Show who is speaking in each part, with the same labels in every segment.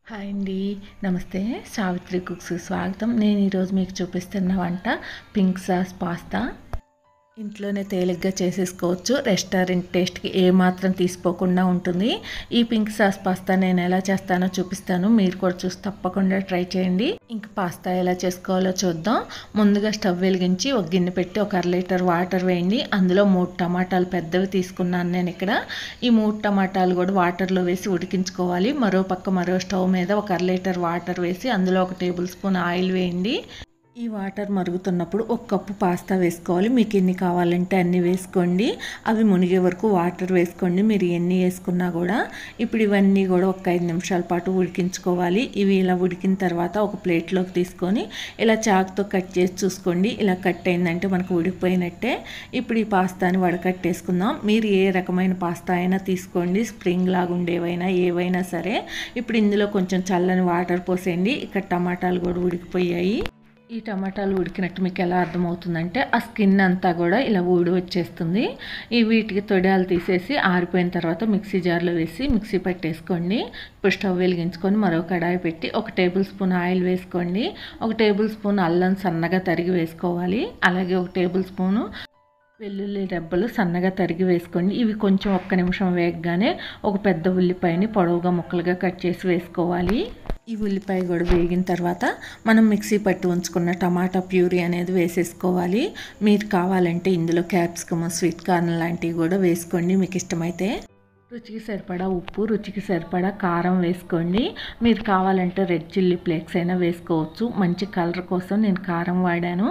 Speaker 1: hi అండి నమస్తే Savitri cooks స్వాగతం నేను ఈరోజు మీకు చూపిస్తున్న వంట పింక్ సాస్ పాస్తా ఇంట్లోనే తేలిగ్గా చేసేసుకోవచ్చు రెస్టారెంట్ టేస్ట్కి ఏమాత్రం తీసిపోకుండా ఉంటుంది ఈ పింక్ సాస్ పాస్తా నేను ఎలా చేస్తానో చూపిస్తాను మీరు కూడా చూసి తప్పకుండా ట్రై చేయండి ఇంక పాస్తా ఎలా చేసుకోవాలో చూద్దాం ముందుగా స్టవ్ వెలిగించి ఒక గిన్నె పెట్టి ఒక అర లీటర్ వాటర్ వేయండి అందులో మూడు టమాటాలు పెద్దవి తీసుకున్నాను నేను ఇక్కడ ఈ మూడు టమాటాలు కూడా వాటర్లో వేసి ఉడికించుకోవాలి మరో పక్క మరో స్టవ్ మీద ఒక అర లీటర్ వాటర్ వేసి అందులో ఒక టేబుల్ స్పూన్ ఆయిల్ వేయండి ఈ వాటర్ మరుగుతున్నప్పుడు ఒక కప్పు పాస్తా వేసుకోవాలి మీకు ఎన్ని కావాలంటే అన్ని వేసుకోండి అవి మునిగే వరకు వాటర్ వేసుకోండి మీరు ఎన్ని వేసుకున్నా కూడా ఇప్పుడు ఇవన్నీ కూడా ఒక ఐదు నిమిషాల పాటు ఉడికించుకోవాలి ఇవి ఇలా ఉడికిన తర్వాత ఒక ప్లేట్లోకి తీసుకొని ఇలా చాకుతో కట్ చేసి చూసుకోండి ఇలా కట్ అయిందంటే మనకు ఉడికిపోయినట్టే ఇప్పుడు ఈ పాస్తాని వడకట్టేసుకుందాం మీరు ఏ రకమైన పాస్తా అయినా తీసుకోండి స్ప్రింగ్ లాగా ఉండేవైనా ఏవైనా సరే ఇప్పుడు ఇందులో కొంచెం చల్లని వాటర్ పోసేయండి ఇక్కడ టమాటాలు కూడా ఉడికిపోయాయి ఈ టమాటాలు ఉడికినట్టు మీకు ఎలా అర్థమవుతుందంటే ఆ స్కిన్ అంతా కూడా ఇలా ఊడి వచ్చేస్తుంది ఈ వీటికి తొడాలు తీసేసి ఆరిపోయిన తర్వాత మిక్సీ జార్లో వేసి మిక్సీ పట్టేసుకోండి ఇప్పుడు స్టవ్ వెలిగించుకొని మరో కడాయి పెట్టి ఒక టేబుల్ స్పూన్ ఆయిల్ వేసుకోండి ఒక టేబుల్ స్పూన్ అల్లం సన్నగా తరిగి వేసుకోవాలి అలాగే ఒక టేబుల్ స్పూను వెల్లుల్లి రెబ్బలు సన్నగా తరిగి వేసుకోండి ఇవి కొంచెం ఒక్క నిమిషం వేగగానే ఒక పెద్ద ఉల్లిపాయని పొడవుగా ముక్కలుగా కట్ చేసి వేసుకోవాలి ఈ ఉల్లిపాయ కూడా వేగిన తర్వాత మనం మిక్సీ పట్టి ఉంచుకున్న టమాటా ప్యూరీ అనేది వేసేసుకోవాలి మీరు కావాలంటే ఇందులో క్యాప్సికమ్ స్వీట్ కార్న్ లాంటివి కూడా వేసుకోండి మీకు ఇష్టమైతే రుచికి సరిపడా ఉప్పు రుచికి సరిపడా కారం వేసుకోండి మీరు కావాలంటే రెడ్ చిల్లీ ఫ్లేక్స్ అయినా వేసుకోవచ్చు మంచి కలర్ కోసం నేను కారం వాడాను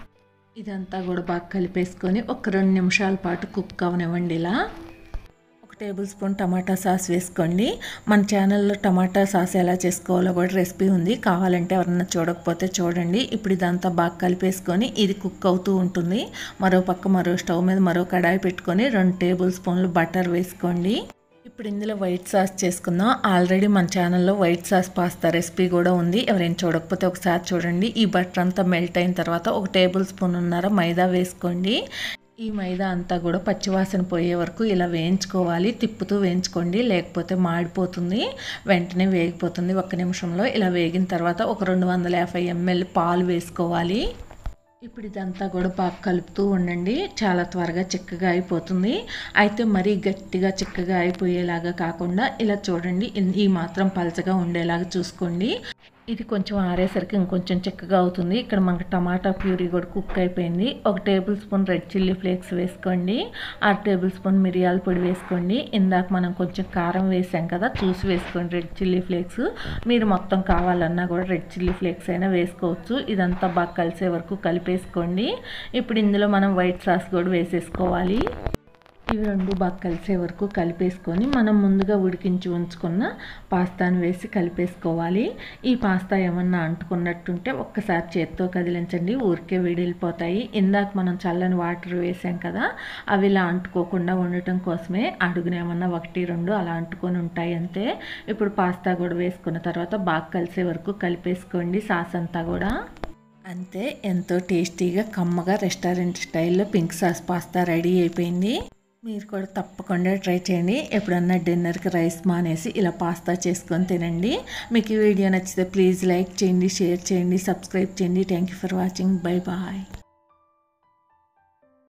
Speaker 1: ఇదంతా కూడా బాగా కలిపేసుకొని ఒక రెండు నిమిషాల పాటు కుక్ అవనివ్వండి ఇలా ఒక టేబుల్ స్పూన్ టమాటా సాస్ వేసుకోండి మన ఛానల్లో టమాటా సాస్ ఎలా చేసుకోవాలో కూడా రెసిపీ ఉంది కావాలంటే ఎవరన్నా చూడకపోతే చూడండి ఇప్పుడు ఇదంతా బాగా కలిపేసుకొని ఇది కుక్ అవుతూ ఉంటుంది మరో పక్క మరో స్టవ్ మీద మరో కడాయి పెట్టుకొని రెండు టేబుల్ స్పూన్లు బటర్ వేసుకోండి ఇప్పుడు ఇందులో వైట్ సాస్ చేసుకుందాం ఆల్రెడీ మన ఛానల్లో వైట్ సాస్ పాస్తా రెసిపీ కూడా ఉంది ఎవరైనా చూడకపోతే ఒకసారి చూడండి ఈ బటర్ అంతా మెల్ట్ అయిన తర్వాత ఒక టేబుల్ స్పూన్ ఉన్నార మైదా వేసుకోండి ఈ మైదా అంతా కూడా పచ్చివాసన పోయే వరకు ఇలా వేయించుకోవాలి తిప్పుతూ వేయించుకోండి లేకపోతే మాడిపోతుంది వెంటనే వేగిపోతుంది ఒక్క నిమిషంలో ఇలా వేగిన తర్వాత ఒక రెండు వందల యాభై ఎంఎల్ పాలు వేసుకోవాలి ఇప్పుడు ఇదంతా కూడా బాగా కలుపుతూ ఉండండి చాలా త్వరగా చిక్కగా అయిపోతుంది అయితే మరీ గట్టిగా చిక్కగా అయిపోయేలాగా కాకుండా ఇలా చూడండి ఈ మాత్రం పలచగా ఉండేలాగా చూసుకోండి ఇది కొంచెం ఆరేసరికి ఇంకొంచెం చిక్కగా అవుతుంది ఇక్కడ మనకు టమాటా ప్యూరీ కూడా కుక్ అయిపోయింది ఒక tablespoon red chilli flakes వేసుకోండి ఆరు టేబుల్ స్పూన్ మిరియాల పొడి వేసుకోండి ఇందాక మనం కొంచెం కారం వేసాం కదా చూసి వేసుకోండి రెడ్ చిల్లీ ఫ్లేక్స్ మీరు మొత్తం కావాలన్నా కూడా రెడ్ చిల్లీ ఫ్లేక్స్ అయినా వేసుకోవచ్చు ఇదంతా బాగా కలిసే వరకు కలిపేసుకోండి ఇప్పుడు ఇందులో మనం వైట్ సాస్ కూడా వేసేసుకోవాలి ఇవి రెండు బాగా కలిసే వరకు కలిపేసుకొని మనం ముందుగా ఉడికించి ఉంచుకున్న పాస్తాను వేసి కలిపేసుకోవాలి ఈ పాస్తా ఏమన్నా అంటుకున్నట్టుంటే ఒక్కసారి చేత్తో కదిలించండి ఊరికే విడిలిపోతాయి ఇందాక మనం చల్లని వాటర్ వేసాం కదా అవి ఇలా అంటుకోకుండా ఉండటం కోసమే అడుగున ఏమన్నా ఒకటి రెండు అలా అంటుకొని ఉంటాయి అంతే ఇప్పుడు పాస్తా కూడా వేసుకున్న తర్వాత బాగా కలిసే వరకు కలిపేసుకోండి సాస్ అంతా కూడా అంతే ఎంతో టేస్టీగా కమ్మగా రెస్టారెంట్ స్టైల్లో పింక్ సాస్ పాస్తా రెడీ అయిపోయింది మీరు కూడా తప్పకుండా ట్రై చేయండి ఎప్పుడన్నా డిన్నర్కి రైస్ మానేసి ఇలా పాస్తా చేసుకొని తినండి మీకు ఈ వీడియో నచ్చితే ప్లీజ్ లైక్ చేయండి షేర్ చేయండి సబ్స్క్రైబ్ చేయండి thank you for watching bye bye